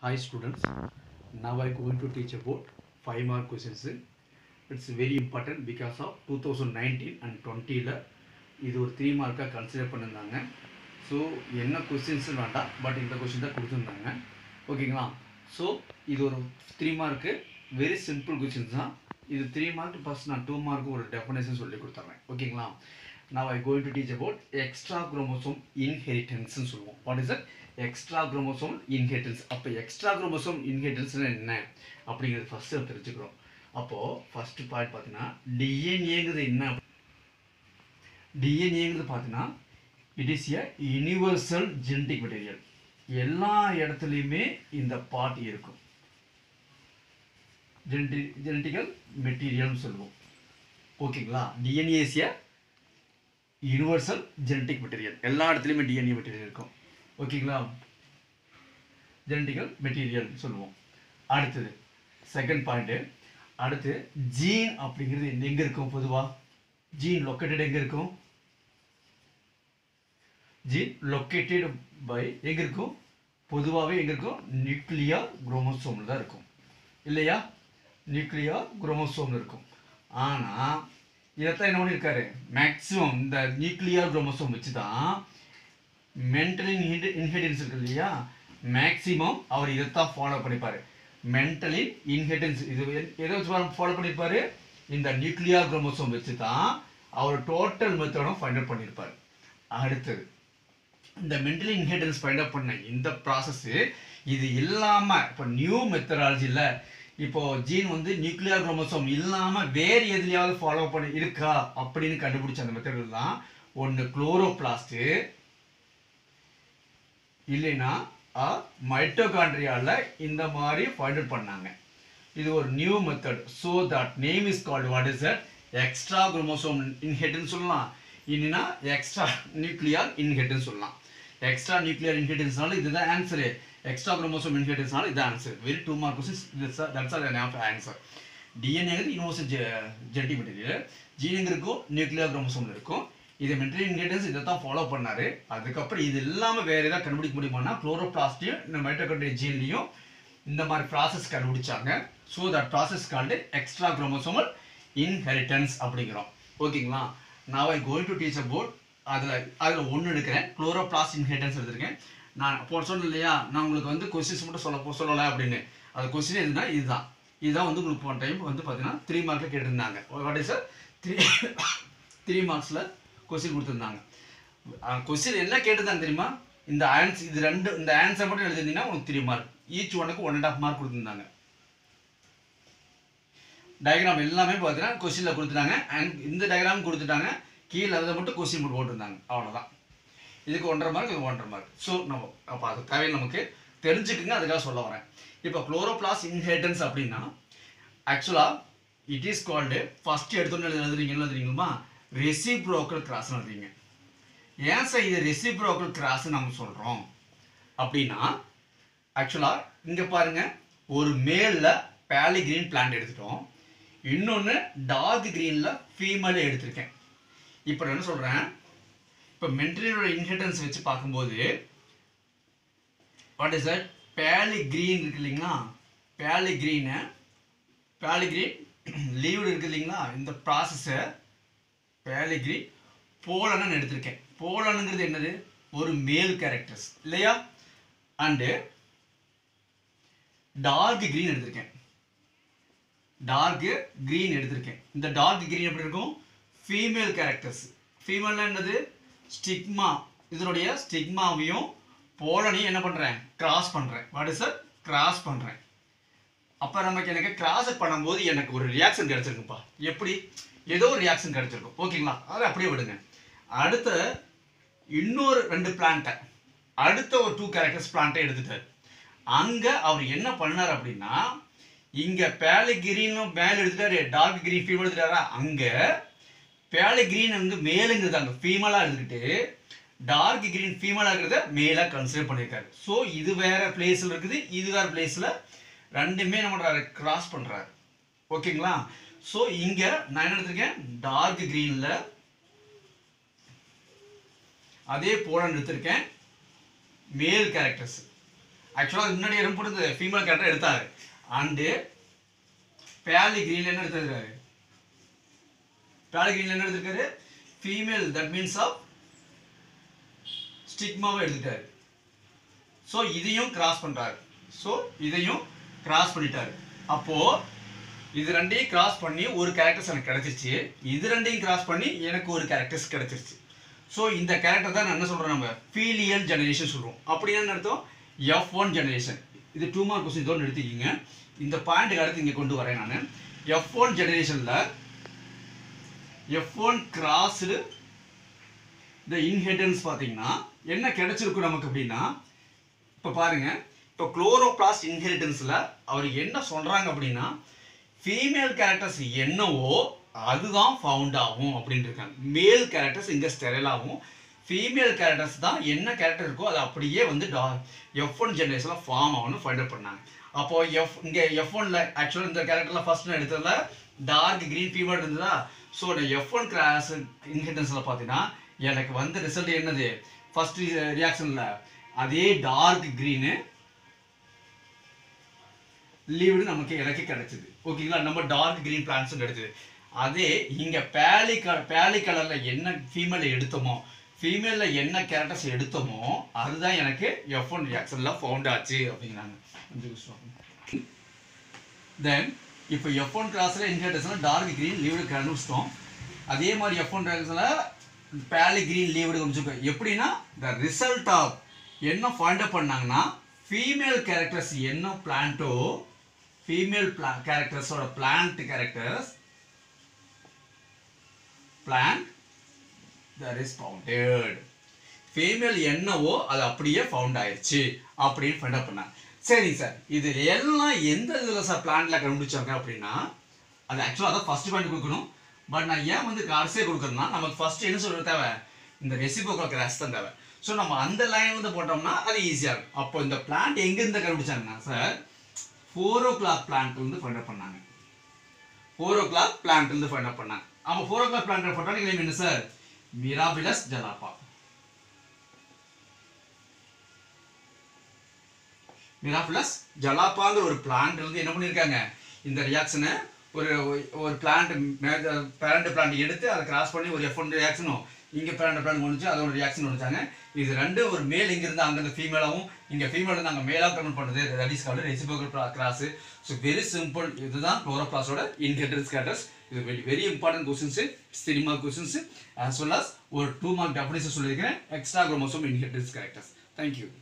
Hi students, now I going to teach about 5 mark questions. It's very important because of 2019 and 20ல இது ஒரு three மார்க்காக consider பண்ணியிருந்தாங்க so என்ன questions வேண்டாம் பட் இந்த கொஸ்டின் தான் கொடுத்துருந்தாங்க ஓகேங்களா ஸோ இது ஒரு three mark very simple questions தான் இது த்ரீ மார்க் ஃபஸ்ட் நான் டூ மார்க்கு ஒரு டெஃபினேஷன் சொல்லி கொடுத்துட்றேன் ஓகேங்களா now I going to teach about extra chromosome inheritance னு சொல்லுவோம் what is it extra chromosome inheritance அப்போ எக்ஸ்ட்ரா குரோமோசோம் இன்ஹெரிட்டன்ஸ்னு என்ன அப்படிங்கிறது ஃபஸ்ட்டு தெரிஞ்சுக்கிறோம் அப்போது ஃபஸ்ட்டு பாயிண்ட் பார்த்தீங்கன்னா டிஎன்ஏங்கிறது என்ன டிஎன்ஏங்கிறது பார்த்தீங்கன்னா it is a universal genetic material எல்லா இடத்துலையுமே இந்த பார்ட் இருக்கும் ஜெனட்டி ஜெனட்டிக்கல் மெட்டீரியல்னு சொல்லுவோம் ஓகேங்களா DNA is a universal genetic material எல்லா இடத்துலையுமே டிஎன்ஏ மெட்டீரியல் இருக்கும் ஓகேங்களா ஜெனட்டிக்கல் மெட்டீரியல் சொல்லுவோம் அடுத்தது செகண்ட் பாயிண்ட்டு அடுத்து ஜீன் அப்படிங்கிறது எங்கே இருக்கும் பொதுவாக ஜீன் லொக்கேட்டட் எங்கே இருக்கும் ஜீன் லொக்கேட்டட் பை எங்கே இருக்கும் பொதுவாகவே எங்கே இருக்கும் நியூக்ளியர் குரோமோசோமில் தான் இருக்கும் இல்லையா நியூக்ளியர் குரோமோசோமில் இருக்கும் ஆனால் இதைத்தான் என்ன பண்ணியிருக்காரு மேக்ஸிமம் இந்த நியூக்ளியர் குரோமோசோம் வச்சு தான் மென்டல் இன்ஹெரிடன்ஸ் இருக்கு இல்லையா மேக்ஸிமம் அவர் இதைத்தான் ஃபாலோ பண்ணிப்பாரு மென்டலி இன்ஹெரிடன்ஸ் இது எ- எதை வச்சு ஃபாலோ பண்ணியிருப்பாரு இந்த நியூக்ளியர் குரோமோசோம் வச்சு தான் அவர் டோட்டல் மெத்தடும் ஃபைண்ட் அவுட் பண்ணியிருப்பாரு அடுத்தது இந்த மென்டலி இன்ஹெரிடன்ஸ் ஃபைண்ட் அவுட் பண்ண இந்த ப்ராசஸ் இது இல்லாமல் இப்போ நியூ மெத்தடாலஜியில் இப்போ ஜீன் வந்து நியூக்ளியர் குரோமோசோம் இல்லாமல் வேறு எதுலையாவது ஃபாலோ பண்ணி இருக்கா அப்படின்னு கண்டுபிடிச்ச அந்த மெத்தடில் தான் ஒன்று குளோரோபிளாஸ்ட்டு இல்லைன்னா மைட்டோகாண்ட்ரியால இந்த மாதிரி ஃபைண்ட் அவுட் பண்ணாங்க இது ஒரு new method so that name is called what is that extra chromosome இன்ஹெட்னு சொல்லலாம் இல்லைன்னா எக்ஸ்ட்ரா நியூக்ளியர் இன்ஹெட்னு சொல்லலாம் எக்ஸ்ட்ரா நியூக்ளியர் இன்ஹெரிட்டன்ஸ்னால இதுதான் ஆன்சரு எக்ஸ்ட்ரா குரோமோசோம் இன்ஹெரிட்டன்ஸ்னால இதுதான் answer very two mark questions that's are of answer டிஎன்ஏங்கிறது யூனிவர்சல் ஜெனட்டிக் மெட்டீரியல் ஜீனுங்கிறதுக்கும் nuclear குரோமோசோம்ல இருக்கும் இது மெட்டீரியல் இன்ஹெரிட்டன்ஸ் இதை தான் ஃபாலோ பண்ணாரு அதுக்கப்புறம் இது இல்லாமல் வேற ஏதாவது கண்டுபிடிக்க முடியுமானா குளோரோபிளாஸ்டையும் இந்த மைட்டோகாண்ட்ரியா ஜீன்லையும் இந்த மாதிரி ப்ராசஸ் கண்டுபிடிச்சாங்க so that process called extra chromosomal inheritance அப்படிங்கிறோம் ஓகேங்களா நான் I going to teach about அதில் அதில் ஒன்று எடுக்கிறேன் குளோரோபிளாஸ்ட் இன்ஹெரிட்டன்ஸ் எடுத்திருக்கேன் நான் அப்போ சொன்னேன் இல்லையா நான் உங்களுக்கு வந்து கொஸ்டின்ஸ் மட்டும் சொல்ல சொல்லலை அப்படின்னு அது கொஸ்டின் எதுனா இதுதான் இதுதான் வந்து உங்களுக்கு போன டைம் வந்து பார்த்தீங்கன்னா த்ரீ மார்க்கில் கேட்டிருந்தாங்க what is sir three three மார்க்ஸில் கொஸ்டின் கொடுத்துருந்தாங்க கொஸ்டின் என்ன கேட்டிருந்தாங்க தெரியுமா இந்த ஆன்சர் இது ரெண்டு இந்த ஆன்சர் மட்டும் எழுதிருந்தீங்கன்னா உங்களுக்கு த்ரீ மார்க் ஈச் ஒனுக்கு ஒன் அண்ட் ஆஃப் மார்க் கொடுத்துருந்தாங்க டயக்ராம் எல்லாமே பார்த்தீங்கன்னா கொஸ்டினில் கொடுத்துட்டாங்க அண்ட் இந்த டயக்ராம் கொடுத்துட்டாங்க கீழே அதை மட்டும் கொஸ்டின் போட்டு போட்டிருந்தாங்க அவ்வளோதான் இதுக்கு ஒன்றரை மார்க் இது ஒன்றரை மார்க் ஸோ நம்ம அப்போ அது தேவை நமக்கு தெரிஞ்சுக்குங்க அதுக்காக சொல்ல வரேன் இப்போ குளோரோபிளாஸ் இன்ஹெரிட்டன்ஸ் அப்படின்னா ஆக்சுவலாக இட் இஸ் கால்டு ஃபஸ்ட்டு எடுத்தோன்னு எழுதுறீங்க என்ன எழுதுறீங்களா ரெசிப்ரோக்கல் கிராஸ்னு எழுதுறீங்க ஏன் சார் இது ரெசிப்ரோக்கல் கிராஸ் நம்ம சொல்கிறோம் அப்படின்னா ஆக்சுவலாக இங்கே பாருங்க ஒரு மேலில் பேலி கிரீன் பிளான்ட் எடுத்துட்டோம் இன்னொன்று டார்க் க்ரீனில் ஃபீமேலே எடுத்திருக்கேன் இப்போ நான் என்ன சொல்கிறேன் இப்போ மென்டலினோட இன்ஹெரிட்டன்ஸ் வச்சு பார்க்கும்போது what is that pale green இருக்கு இல்லைங்களா pale green pale green leaved இருக்கு இல்லைங்களா இந்த ப்ராசஸை பேலி கிரீன் போலன்னு எடுத்திருக்கேன் போலனுங்கிறது என்னது ஒரு மேல் கேரக்டர்ஸ் இல்லையா அண்டு டார்க் கிரீன் எடுத்திருக்கேன் டார்க் கிரீன் எடுத்திருக்கேன் இந்த டார்க் கிரீன் எப்படி இருக்கும் ஃபீமேல் கேரக்டர்ஸ் ஃபீமேல்னா என்னது ஸ்டிக்மா இதனுடைய ஸ்டிக்மாவையும் போலனையும் என்ன பண்ணுறேன் கிராஸ் பண்ணுறேன் வாட் இஸ் கிராஸ் பண்ணுறேன் அப்போ நமக்கு எனக்கு கிராஸ் பண்ணும்போது எனக்கு ஒரு ரியாக்ஷன் கிடைச்சிருக்குப்பா எப்படி ஏதோ ஒரு ரியாக்ஷன் கிடைச்சிருக்கும் ஓகேங்களா அதை அப்படியே விடுங்க அடுத்த இன்னொரு ரெண்டு பிளான்ட்டை அடுத்த ஒரு டூ கேரக்டர்ஸ் பிளான்ட்டை எடுத்துட்டார் அங்கே அவர் என்ன பண்ணார் அப்படின்னா இங்கே பேலி கிரீனும் மேலே எடுத்துட்டாரு டார்க் கிரீன் ஃபீமேல் எடுத்துட்டாரா அங்கே பேலி கிரீன் வந்து மேலுங்கிறது அங்கே ஃபீமேலாக எடுத்துக்கிட்டு டார்க் கிரீன் ஃபீமேலாக இருக்கிறத மேலாக கன்சிடர் பண்ணியிருக்காரு ஸோ இது வேற பிளேஸில் இருக்குது இது வேற பிளேஸில் ரெண்டுமே நம்ம கிராஸ் பண்ணுறாரு ஓகேங்களா ஸோ இங்கே நான் என்ன எடுத்திருக்கேன் டார்க் க்ரீனில் அதே போலன்னு எடுத்திருக்கேன் மேல் கேரக்டர்ஸ் ஆக்சுவலாக முன்னாடி எறும்பு ஃபீமேல் கேரக்டர் எடுத்தாரு அண்டு பேலி கிரீன்ல என்ன எடுத்திருக்காரு பேலி கிரீன்ல என்ன எடுத்திருக்காரு ஃபீமேல் தட் மீன்ஸ் ஆஃப் ஸ்டிக்மாவை எடுத்துட்டாரு ஸோ இதையும் கிராஸ் பண்றாரு ஸோ இதையும் கிராஸ் பண்ணிட்டாரு அப்போ இது ரெண்டையும் கிராஸ் பண்ணி ஒரு கேரக்டர்ஸ் எனக்கு கிடைச்சிச்சு இது ரெண்டையும் கிராஸ் பண்ணி எனக்கு ஒரு கேரக்டர்ஸ் கிடைச்சிருச்சு ஸோ இந்த கேரக்டர் தான் நான் என்ன சொல்றோம் நம்ம ஃபீலியல் ஜெனரேஷன் சொல்றோம் அப்படின்னா என்ன அர்த்தம் எஃப் ஒன் ஜெனரேஷன் இது டூ மார்க் கொஸ்டின் இதோடு எடுத்துக்கிங்க இந்த பாயிண்ட்டுக்கு அடுத்து இங்கே கொண்டு வரேன் நான் எஃப் ஒன் ஜெனரேஷனில் எஃப் ஒன் கிராஸ்டு இந்த இன்ஹெரிட்டன்ஸ் பார்த்தீங்கன்னா என்ன கிடைச்சிருக்கும் நமக்கு அப்படின்னா இப்போ பாருங்க இப்போ குளோரோபிளாஸ்ட் இன்ஹெரிட்டன்ஸில் அவர் என்ன சொல்கிறாங்க அப்படின்னா ஃபீமேல் கேரக்டர்ஸ் என்னவோ அதுதான் ஃபவுண்ட் ஆகும் அப்படின்னு இருக்காங்க மேல் கேரக்டர்ஸ் இங்கே ஸ்டெரல் ஆகும் ஃபீமேல் கேரக்டர்ஸ் தான் என்ன கேரக்டர் இருக்கோ அது அப்படியே வந்து டா எஃப் ஒன் ஜென்ரேஷனில் ஃபார்ம் ஆகும்னு ஃபைண்ட் அவுட் பண்ணாங்க அப்போ எஃப் இங்கே எஃப் ஒன்ல ஆக்சுவலாக இந்த கேரக்டரில் ஃபர்ஸ்ட் நான் எடுத்ததுல டார்க் க்ரீன் ஃபீமேல் இருந்ததா ஸோ நான் எஃப் ஒன் கிளாஸ் இன்ஹெரிட்டன்ஸில் பார்த்தீங்கன்னா எனக்கு வந்து ரிசல்ட் என்னது ஃபர்ஸ்ட் ரியாக்ஷனில் அதே டார்க் க்ரீனு லீவ்டு நமக்கு எனக்கு கிடைச்சது ஓகேங்களா நம்ம டார்க் கிரீன் பிளான்ஸ் கிடைச்சது அதே இங்க பேலி கலர் பேலி கலர்ல என்ன ஃபீமேல் எடுத்தோமோ ஃபீமேல்ல என்ன கேரக்டர்ஸ் எடுத்தோமோ அதுதான் எனக்கு எஃப் ஒன் ரியாக்ஷன்ல ஃபவுண்ட் ஆச்சு அப்படிங்கிறாங்க தென் இப்போ எஃப் ஒன் கிளாஸ்ல இன்ஹெரிட்டன்ஸ்ல டார்க் கிரீன் லீவ்டு கண்டுபிடிச்சிட்டோம் அதே மாதிரி எஃப் ஒன் ரியாக்ஷன்ல பேலி கிரீன் லீவ்டு காமிச்சிருக்கோம் எப்படின்னா த ரிசல்ட் ஆஃப் என்ன ஃபைண்ட் அப் பண்ணாங்கன்னா ஃபீமேல் கேரக்டர்ஸ் என்ன பிளான்ட்டோ ஃபீமேல் பிளா கேரக்டர்ஸோட plant characters plant there is founded female என்னவோ அது அப்படியே ஃபவுண்ட் ஆயிடுச்சு அப்படின்னு ஃபைண்ட் அப் பண்ணாங்க சரிங்க சார் இது எல்லாம் எந்த இதில் சார் பிளான்ட்ல கண்டுபிடிச்சாங்க அப்படின்னா அது ஆக்சுவலாக அதான் ஃபர்ஸ்ட் பாயிண்ட் கொடுக்கணும் பட் நான் ஏன் வந்து கடைசியாக கொடுக்குறேன்னா நமக்கு ஃபர்ஸ்ட் என்ன சொல்றது தேவை இந்த ரெசிபோக்கல் கிராஸ் தான் தேவை ஸோ நம்ம அந்த லைன்ல இருந்து போட்டோம்னா அது ஈஸியாக இருக்கும் அப்போ இந்த பிளான்ட் எங்கேருந்து கண்டுபிடிச்சாங்கன்னா சார் ஃபோர் ஓ கிளாக் பிளான்ட்லேருந்து ஃபைண்ட் அப் பண்ணாங்க ஃபோர் ஓ கிளாக் பிளான்ட்லேருந்து ஃபைண்ட் அப் பண்ணாங்க ஆமாம் four o'clock plant botanic name என்ன சார் மிராபிலஸ் ஜலாப்பா மிராபிலஸ் ஜலாப்பாங்கிற ஒரு பிளான்ட் இருந்து என்ன பண்ணியிருக்காங்க இந்த ரியாக்ஷனை ஒரு ஒரு பிளான்ட் பேரண்ட் பிளான்ட் எடுத்து அதை கிராஸ் பண்ணி ஒரு எஃப் ஒன் ரியாக்ஷனும் இங்கே பேரண்ட் பிளான்ட் ஒன்று அதோட ரியாக்ஷன் ஒன்றுச்சாங்க இது ரெண்டு ஒரு மேல் இங்கிருந்து அங்கேருந்து ஃபீமேலாகவும் இங்கே ஃபீமேல் இருந்து அங்கே மேலாக கன்வெர்ட் பண்ணுறது that is called reciprocal cross so very simple இதுதான் குளோரோபிளாஸோட இன்ஹெரிட்டன்ஸ் கேரக்டர்ஸ் இது very very important questions three mark questions as well as ஒரு டூ மார்க் டெஃபினேஷன் சொல்லியிருக்கிறேன் extra chromosome inheritance characters thank you